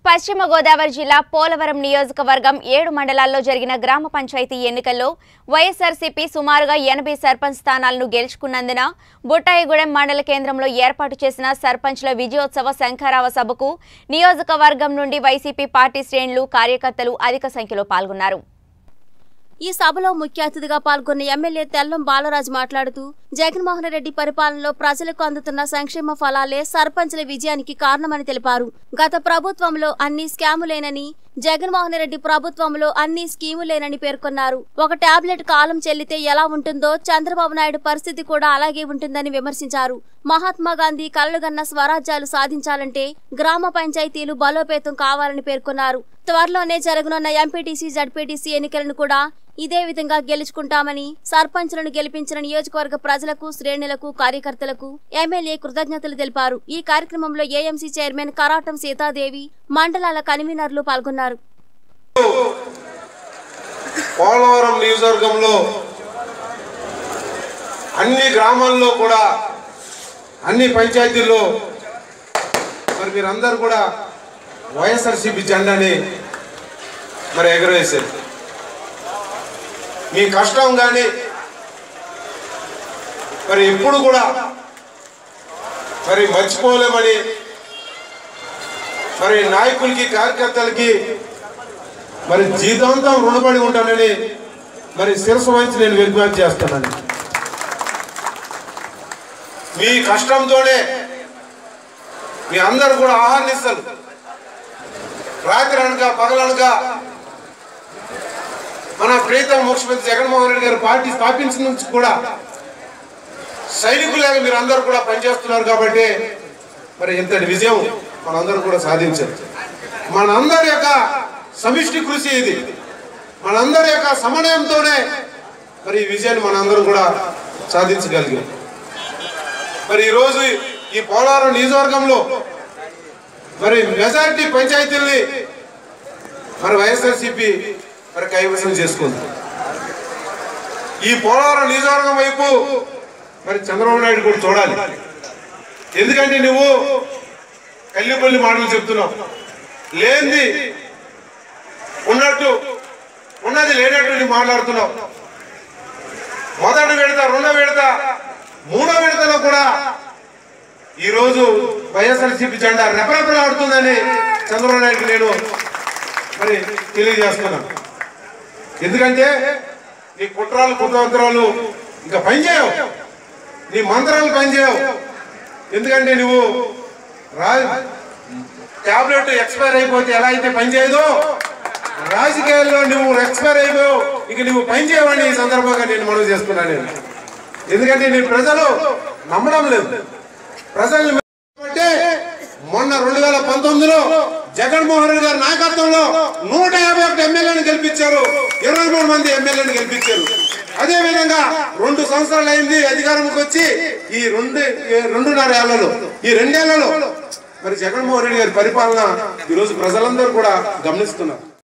పశ్చిమ గోదావరి జిల్లా పోలవరం నియోజకవర్గం ఏడు మండలాల్లో జరిగిన గ్రామ పంచాయతీ ఎన్నికల్లో వైఎస్ఆర్సీపీ సుమారుగా ఎనభై సర్పంచ్ స్థానాలను గెలుచుకున్నందున బుట్టాయిగూడెం మండల కేంద్రంలో ఏర్పాటు చేసిన సర్పంచ్ల విజయోత్సవ శంఖారావ సభకు నియోజకవర్గం నుండి వైసీపీ పార్టీ శ్రేణులు కార్యకర్తలు అధిక సంఖ్యలో పాల్గొన్నారు ఈ సభలో ముఖ్య అతిథిగా పాల్గొన్న ఎమ్మెల్యే తెల్లం బాలరాజు మాట్లాడుతూ జగన్మోహన్ రెడ్డి పరిపాలనలో ప్రజలకు అందుతున్న సంక్షేమ ఫలాలే సర్పంచుల విజయానికి కారణమని తెలిపారు గత ప్రభుత్వంలో అన్ని స్కాములేనని జగన్మోహన్ రెడ్డి ప్రభుత్వంలో అన్ని స్కీములేనని పేర్కొన్నారు ఒక టాబ్లెట్ కాలం చెల్లితే ఎలా ఉంటుందో చంద్రబాబు నాయుడు పరిస్థితి కూడా అలాగే ఉంటుందని విమర్శించారు మహాత్మా గాంధీ కలలుగన్న స్వరాజ్యాలు సాధించాలంటే గ్రామ పంచాయతీలు బలోపేతం కావాలని పేర్కొన్నారు త్వరలోనే జరగనున్న ఎంపీటీసీ జడ్పీటీసీ ఎన్నికలను కూడా ఇదే విధంగా గెలుచుకుంటామని సర్పంచులను గెలిపించిన నియోజకవర్గ ప్రజలకు శ్రేణులకు కార్యకర్తలకు ఎమ్మెల్యే కృతజ్ఞతలు తెలిపారు ఈ కార్యక్రమంలో ఏఎంసీ చైర్మన్ కరాటం సీతాదేవి మండలాల కన్వీనర్లు పాల్గొన్నారు పోలవరం నియోజకవర్గంలో అన్ని గ్రామాల్లో కూడా అన్ని పంచాయతీల్లో మరి మీరందరూ కూడా వైఎస్ఆర్సీపీ జెండాని మరి ఎగరవేశారు మీ కష్టం కానీ మరి ఎప్పుడు కూడా మరి మర్చిపోలేమని మరి నాయకులకి కార్యకర్తలకి మరి జీవితాంతం రుణపడి ఉంటానని మరి శిరస్సు వహించి నేను విజ్ఞప్తి చేస్తున్నాను మీ కష్టంతోనే మీ అందరు కూడా ఆహ్వానిస్తారు రాత్రి అనక పగలనక మన ప్రీతం ముఖ్యమంత్రి జగన్మోహన్ రెడ్డి గారు పార్టీ స్థాపించిన నుంచి కూడా సైనికులాగా మీరు అందరూ కూడా పనిచేస్తున్నారు కాబట్టి మరి ఇంతటి విజయం మనందరూ కూడా సాధించారు మనందరి యొక్క సమిష్టి కృషి ఇది మనందరి యొక్క సమన్వయంతోనే మరి ఈ విజయాన్ని మనందరం కూడా సాధించగలిగాం మరి ఈరోజు ఈ పోలవరం నియోజకవర్గంలో మరి మెజారిటీ పంచాయతీల్ని మరి వైఎస్ఆర్సీపీ మరి కైవసం చేసుకుంది ఈ పోలవరం నియోజకవర్గం వైపు మరి చంద్రబాబు నాయుడు కూడా చూడాలి ఎందుకంటే నువ్వు కల్లిపల్లి మాటలు చెప్తున్నావు లేనిది ఉన్నట్టు ఉన్నది లేనట్టు నువ్వు మాట్లాడుతున్నావు మొదటి విడత రెండో విడత మూడో విడతలో కూడా ఈరోజు వైఎస్ఆర్సీపీ జెండా రెపరెపలాడుతుందని చంద్రబాబు నాయుడుకి నేను మరి తెలియజేస్తున్నాను ఎందుకంటే నీ కుట్రాలు కుట్రవంతరాలు ఇంకా పనిచేయవు నీ మంత్రాలు పనిచేయవు ఎందుకంటే నువ్వు రా టాబ్లెట్ ఎక్స్పైర్ అయిపోతే ఎలా అయితే పనిచేయదో రాజకీయాల్లో నువ్వు ఎక్స్పైర్ అయిపోయావు ఇక నువ్వు పని చేయవని ఈ సందర్భంగా నేను మనవి చేస్తున్నాను నేను ఎందుకంటే నేను ప్రజలు నమ్మడం లేదు ప్రజల్ని అంటే మొన్న రెండు వేల పంతొమ్మిదిలో జగన్మోహన్ రెడ్డి గారి నాయకత్వంలో నూట యాభై ఒకటి ఎమ్మెల్యేలను గెలిపించారు ఇరవై మూడు మంది ఎమ్మెల్యేలను గెలిపించారు అదే విధంగా రెండు సంవత్సరాలు అయింది అధికారంలోకి వచ్చి ఈ రెండు ఈ రెండున్నర ఏళ్లలో ఈ రెండేళ్లలో మరి జగన్మోహన్ రెడ్డి గారి పరిపాలన ఈరోజు ప్రజలందరూ కూడా గమనిస్తున్నారు